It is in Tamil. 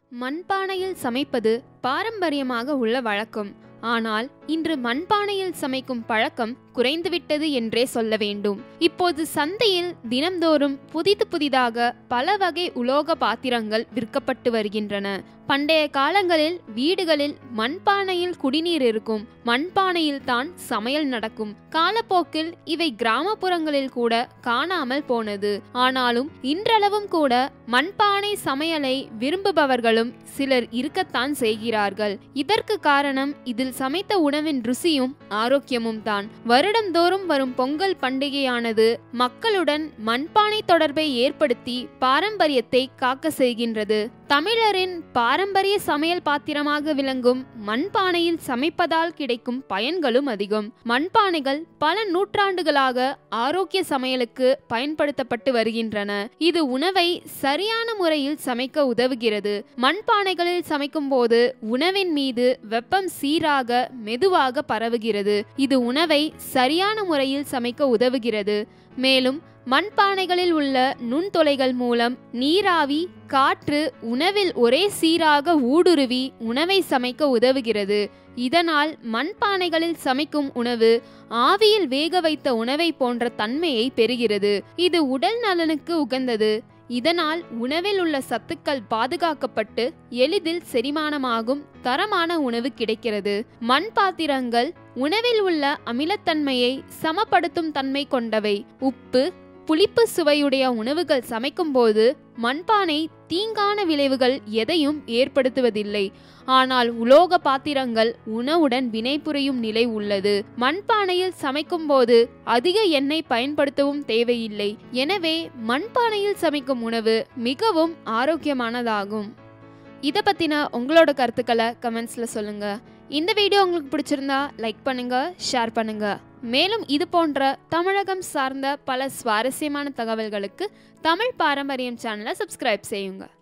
மண்பானையில் சமைப்பது பாரம்பரியமாக உள்ள வழக்கம் ஆனால் இன்று மண்பானையில் சமைக்கும் பழக்கம் குறைந்துவிட்டது என்றே சொல்ல வேண்டும் இப்போது சந்தையில் தினம்தோறும் புதிது புதிதாக பல வகை உலோக பாத்திரங்கள் விற்கப்பட்டு வருகின்றன பண்டைய காலங்களில் வீடுகளில் மண்பானையில் குடிநீர் இருக்கும் மண்பானையில் தான் சமையல் நடக்கும் காலப்போக்கில் இவை கிராமப்புறங்களில் கூட காணாமல் போனது ஆனாலும் இன்றளவும் கூட மண்பானை சமையலை விரும்புபவர்களும் சிலர் இருக்கத்தான் செய்கிறார்கள் இதற்கு காரணம் இதில் சமைத்த உணவின் ருசியும் ஆரோக்கியமும் தான் வருடந்தோறும் வரும் பொங்கல் பண்டிகையானது மக்களுடன் மண்பானை தொடர்பை ஏற்படுத்தி பாரம்பரியத்தை காக்க செய்கின்றது தமிழரின் பாரம்பரிய சமையல் பாத்திரமாக விளங்கும் மண்பானையில் சமைப்பதால் கிடைக்கும் பயன்களும் அதிகம் மண்பானைகள் பல நூற்றாண்டுகளாக ஆரோக்கிய சமையலுக்கு பயன்படுத்தப்பட்டு வருகின்றன இது உணவை சரியான முறையில் சமைக்க உதவுகிறது மண்பானைகளில் சமைக்கும் போது உணவின் மீது வெப்பம் சீராக மெதுவாக பரவுகிறது இது உணவை சரியான முறையில் சமைக்க உதவுகிறது மேலும் மண்பானைகளில் உள்ள நுண்துளைகள் மூலம் நீராவி காற்று உணவில் ஒரே சீராக ஊடுருவி உணவை சமைக்க உதவுகிறது இதனால் மண்பானைகளில் சமைக்கும் உணவு ஆவியில் வேக வைத்த உணவை போன்ற தன்மையை பெறுகிறது இது உடல் நலனுக்கு உகந்தது இதனால் உணவில் உள்ள சத்துக்கள் பாதுகாக்கப்பட்டு எளிதில் செரிமானமாகும் தரமான உணவு கிடைக்கிறது மண் பாத்திரங்கள் உணவில் உள்ள அமிலத்தன்மையை சமப்படுத்தும் தன்மை கொண்டவை உப்பு புளிப்பு சுவையுடைய உணவுகள் சமைக்கும்போது மண்பானை தீங்கான விளைவுகள் எதையும் ஏற்படுத்துவதில்லை ஆனால் உலோக பாத்திரங்கள் உணவுடன் வினைபுரியும் நிலை உள்ளது மண்பானையில் சமைக்கும்போது அதிக எண்ணெய் பயன்படுத்தவும் தேவையில்லை எனவே மண்பானையில் சமைக்கும் உணவு மிகவும் ஆரோக்கியமானதாகும் இதை பற்றின உங்களோட கருத்துக்களை கமெண்ட்ஸில் சொல்லுங்கள் இந்த வீடியோ உங்களுக்கு பிடிச்சிருந்தா லைக் பண்ணுங்க ஷேர் பண்ணுங்க மேலும் இது போன்ற தமிழகம் சார்ந்த பல சுவாரஸ்யமான தகவல்களுக்கு தமிழ் பாரம்பரியம் சேனலை சப்ஸ்கிரைப் செய்யுங்க